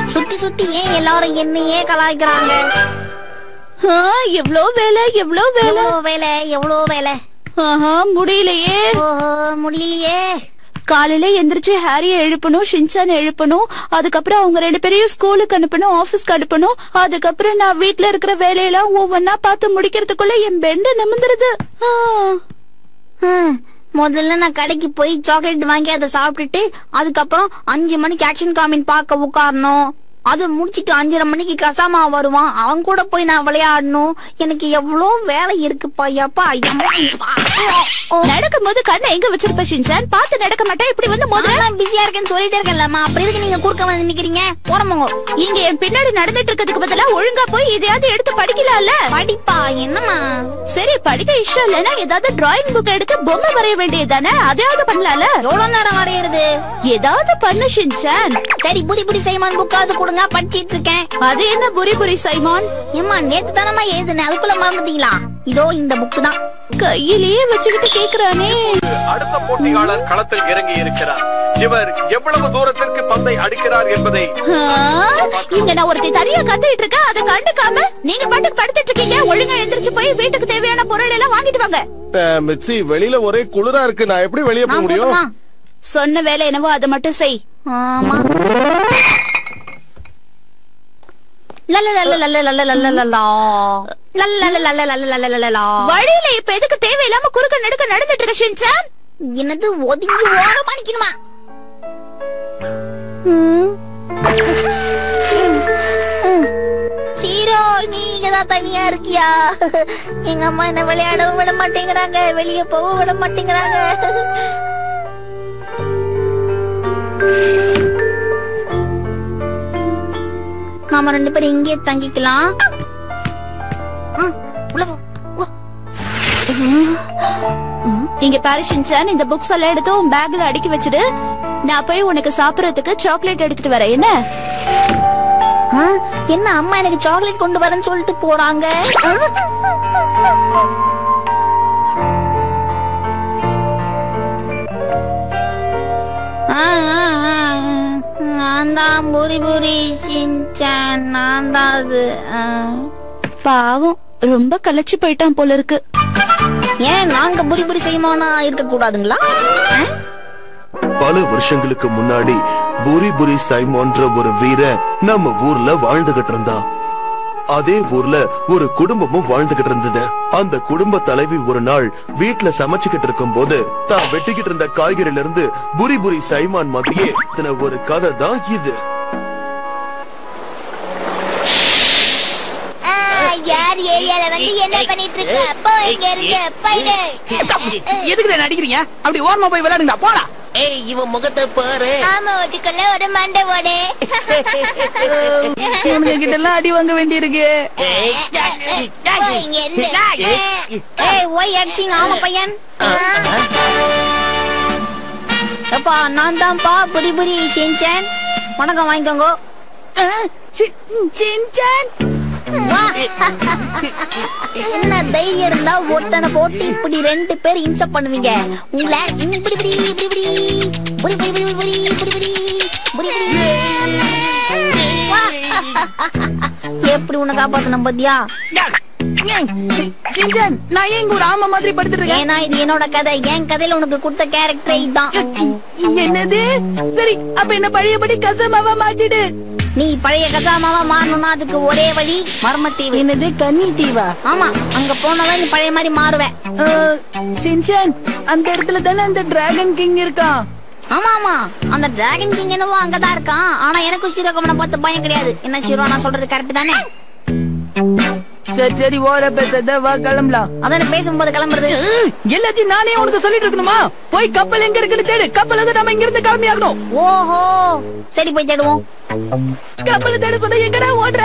சுத்தி சுத்தி ஏன் எல்லாரும் என்னையே கலாய்க்கிறாங்க ஆ, எவ்ளோ வேலை எவ்ளோ வேலை எவ்வளோ வேலை எவ்வளோ வேலை ஆஹா முடியலையே ஓஹோ முடியலையே காலையில எந்திரிச்சு ஹாரிய எழுப்பணும் ஷின்சான் எழுப்பணும் அதுக்கப்புறம் அவங்க ரெண்டு பேரையும் ஸ்கூலுக்கு அனுப்பணும் ஆபீஸ்க்கு அனுப்பணும் அதுக்கப்புறம் நான் வீட்ல இருக்கிற வேலையெல்லாம் ஒவ்வொன்னா பார்த்து முடிக்கிறதுக்குள்ள என் பெண்டு நிமிந்துருது ஆ. ஹம், முதல்ல நான் கடைக்கு போய் சாக்லேட் வாங்கி அதை சாப்பிட்டுட்டு அதுக்கப்புறம் அஞ்சு மணிக்கு ஆக்ஷன் காமின் பார்க்க உட்காரணும் அது முடிச்சிட்டு அஞ்சரை மணிக்கு கசாமா வருவான் அவன் கூட போய் நான் விளையாடணும் எனக்கு எவ்வளோ வேலை இருக்குப்பா எப்பா எம்மா. ஓ, நடக்கும் போது கண்ணை எங்க வச்சிருப்ப ஷின்சான் பார்த்து நடக்க மாட்டேன் இப்படி வந்து மோத நான் பிஸியா இருக்கேன்னு சொல்லிட்டே இருக்கேன்லம்மா அப்படி எதுக்கு நீங்க குறுக்க வந்து நிக்கிறீங்க போறமோங்க இங்க என் பின்னாடி நடந்துட்டு இருக்கிறதுக்கு பதிலா ஒழுங்கா போய் எதையாவது எடுத்து படிக்கலாம்ல படிப்பா என்னம்மா சரி படிக்க இஷ்டம் இல்லைன்னா ஏதாவது டிராயிங் புக் எடுத்து பொம்மை வரைய வேண்டியதுதானே அதையாவது பண்ணலாம்ல எவ்வளவு நேரம் வரையறது ஏதாவது பண்ணு ஷின்சான் சரி புடி புடி செய்மான் புக்காவது கொடுங்க படிச்சிட்டு இருக்கேன் அது என்ன புரி புரி சைமான் ஏம்மா நேத்து தானமா எழுதுனேன் அதுக்குள்ள மறந்துட்டீங்களா இதோ இந்த புக்கு தான் கையிலேயே வச்சுக்கிட்டு கேக்குறானே அடுத்த போட்டியாளர் களத்தில் இறங்கி இருக்கிறார் இவர் எவ்வளவு தூரத்திற்கு பந்தை அடிக்கிறார் என்பதை ஆ, இங்க நான் ஒருத்தி தனியா கத்திட்டு இருக்கேன் அதை கண்டுக்காம நீங்க பாட்டுக்கு படுத்துட்டு இருக்கீங்க ஒழுங்கா எந்திரிச்சு போய் வீட்டுக்கு தேவையான பொருள் எல்லாம் வாங்கிட்டு வாங்க அஹ், மிச்சி வெளியில ஒரே குளிரா இருக்கு நான் எப்படி வெளிய போக நான் முடியும் போட்டுமா சொன்ன வேலை என்னவோ அதை மட்டும் செய் ஆமா லலலலலலலலலலலலா. லலலலலலலலலலலலா. வழியில இப்ப எதுக்கு தேவையில்லாம குறுக்க நடுக்க நடந்துட்டு இருக்க ஷின்சான் என்னது ஒதுங்கி ஓரமா நிக்கணுமா ஹீரோ நீங்க தான் தனியா இருக்கியா எங்க அம்மா என்ன விளையாடவும் விட மாட்டேங்கிறாங்க வெளிய போகவும் விட மாட்டேங்கிறாங்க நாம ரெண்டு பேரும் இங்கே தங்கிக்கலாம் ஆ, உள்ள போ. ஓ, இங்க பாரு ஷின்சான் இந்த புக்ஸ் எல்லாம் எடுத்து உன் பேக்ல அடுக்கி வச்சிடு நான் போய் உனக்கு சாப்பிடறதுக்கு சாக்லேட் எடுத்துட்டு வரேன் என்ன ஆ, என்ன அம்மா எனக்கு சாக்லேட் கொண்டு வரேன்னு சொல்லிட்டு போறாங்க ஆ? ஆ, ஆ, ஆ, நான் தான் புரி புரி சின்சான் நான் தான் அது ஆ. பாவம் ரொம்ப கலைச்சு போயிட்டான் போல இருக்கு ஏன் நாங்க புரி புரி செய்யமானா இருக்க கூடாதுங்களா ஆ? பல வருஷங்களுக்கு முன்னாடி புரி புரி சைமோன்ற ஒரு வீரன் நம்ம ஊர்ல வாழ்ந்துகிட்டு இருந்தான் அதே ஊர்ல ஒரு குடும்பமும் வாழ்ந்துகிட்டு இருந்தது அந்த குடும்ப தலைவி ஒரு நாள் வீட்ல சமைச்சுக்கிட்டு இருக்கும் போது தான் வெட்டிக்கிட்டு இருந்த காய்கறில இருந்து புரி புரி சைமான் மாதிரியே தின ஒரு கதை தான் இது யார் ஏரியால வந்து என்ன பண்ணிட்டு இருக்க போ இங்க இருக்கு போயிடு எதுக்கு நடிக்கிறீங்க அப்படி ஓரமா போய் விளையாடுங்க போடா ஏய் இவன் முகத்தை பாரு ஆமா ஓட்டுக்குள்ள ஒரு மண்டை ஓடு இவனுங்க கிட்ட எல்லாம் அடி வாங்க வேண்டியிருக்கு ஏய், போ இங்க இருந்து ஏய் ஓய் அடிச்சிங்க ஆமா பையன் அப்பா நான் தான்ப்பா புரி புரி செஞ்சேன் வணக்கம் வாங்கிக்கோங்க சின்சான் வா. என்ன தைரியம் இருந்தா ஒருத்தனை போட்டு இப்படி ரெண்டு பேர் இன்ச பண்ணுவீங்க உங்களை இப்படி இப்படி இப்படி இப்படி புரி புரி புரி புரி புரி புரி புரி புரி வா. எப்படி உன்னை காப்பாத்தணும் பத்தியா சின்சான் நான் ஏன் இங்க ஒரு ஆமா மாதிரி படுத்துட்டு இருக்கேன் ஏன்னா இது என்னோட கதை என் கதையில உனக்கு கொடுத்த கேரக்டரே இதுதான் என்னது சரி அப்ப என்ன பழையபடி கசமாவா மாத்திடு நீ பழைய கசாமாவா மாறணும்னா அதுக்கு ஒரே வழி மர்மத்தீவு என்னது கன்னி தீவா ஆமா அங்க போனாதான் நீ பழைய மாதிரி மாறுவேன் சின்சான் அந்த இடத்துல தானே அந்த டிராகன் கிங் இருக்கான் ஆமா ஆமா அந்த டிராகன் கிங் என்னவோ அங்கதான் இருக்கான் ஆனா எனக்கும் சிரோகமனை பார்த்து பயம் கிடையாது என்ன சிரோ நான் சொல்றது கரெக்ட் தானே சரி சரி ஓர பேசாத வா கிளம்பலாம் அதான் பேசும்போது கிளம்புறது அஹ், எல்லாத்தையும் நானே உனக்கு சொல்லிட்டு இருக்கணுமா போய் கப்பல் எங்க இருக்குன்னு தேடு கப்பல் வந்து நம்ம இங்க இருந்து கிளம்பி ஆகணும் ஓஹோ சரி போய் தேடுவோம் கப்பல் தேட சொன்னா எங்கடா ஓடுற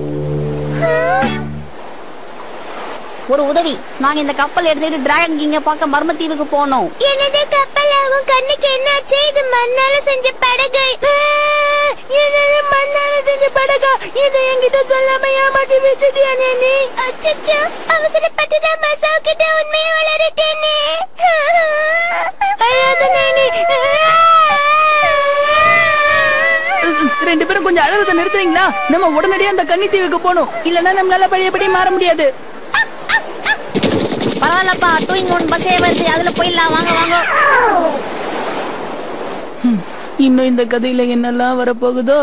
ஒரு உதவி நாங்க இந்த கப்பல் எடுத்துட்டு டிராகன் கிங்க பார்க்க மர்மத்தீவுக்கு போனோம் என்னது கப்பல் உன் கண்ணுக்கு என்னாச்சு இது மண்ணால செஞ்ச படகு என்னது மண்ணால செஞ்ச படகா இதை என்கிட்ட சொல்லாம ஏமாத்தி வித்துட்டியா நீ அச்சச்சோ அவசரப்பட்டு நான் மசாவ் கிட்ட உண்மையை வளரிட்டேனே அழாத நானி ரெண்டு பேரும் கொஞ்சம் அழகத்தை நிறுத்துறீங்களா நம்ம உடனடியா அந்த கன்னி தீவுக்கு போகணும் இல்லன்னா நம்மளால பழையபடி மாற முடியாது பரவாயில்லப்பா டூ இன் ஒன் பஸ்ஸே வருது அதுல போயிடலாம் வாங்க வாங்க இன்னும் இந்த கதையில என்னெல்லாம் வரப்போகுதோ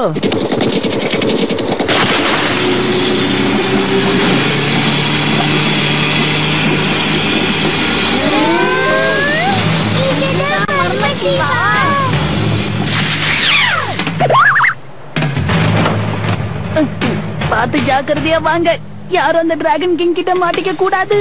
பார்த்து ஜாக்கிரதையா வாங்க யாரும் அந்த டிராகன் கிங் கிட்ட மாட்டிக்க கூடாது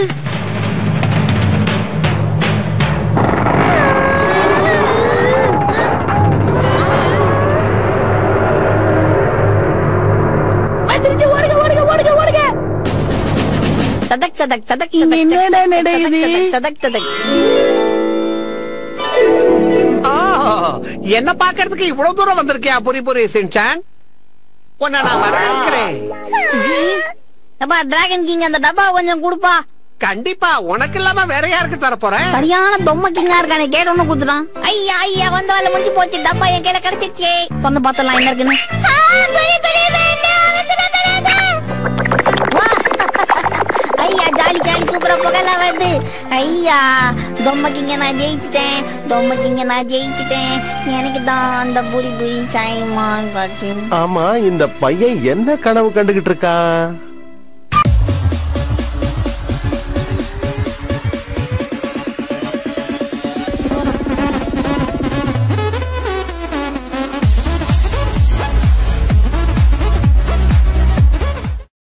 வந்துருச்சு ஓடுங்க ஓடுங்க ஓடுங்க ஓடுங்க சதக் சதக் சதக் இங்க சதக் என்னடா சதக் நடக்குது? சதக் சதக் சதக் ஆ, என்ன பாக்குறதுக்கு இவ்வளவு தூரம் வந்திருக்கியா புரி புரி சின்சான் உன்னை நான் வரவேற்கிறேன் அப்பா டிராகன் கிங் அந்த டப்பா கொஞ்சம் கொடுப்பா கண்டிப்பா உனக்கு இல்லாம வேற யாருக்கு தர போறேன் சரியான தொம்ம கிங்கா இருக்கானே கேட்ட ஒண்ணு கொடுத்துட்டான் ஐயா ஐயா வந்த வேலை முடிஞ்சு போச்சு டப்பா என் கையில கிடைச்சிருச்சே கொண்டு பார்த்தலாம் என்ன இருக்குன்னு வா. ஐயா ஜாலி ஜாலி சூப்பரா புகழ வருது ஐயா தொம்ம கிங்க நான் ஜெயிச்சிட்டேன் தொம்ம கிங்க நான் ஜெயிச்சிட்டேன் எனக்கு தான் அந்த புரி புரி சாய்மான் காட்டு ஆமா இந்த பையன் என்ன கனவு கண்டுகிட்டு இருக்கான்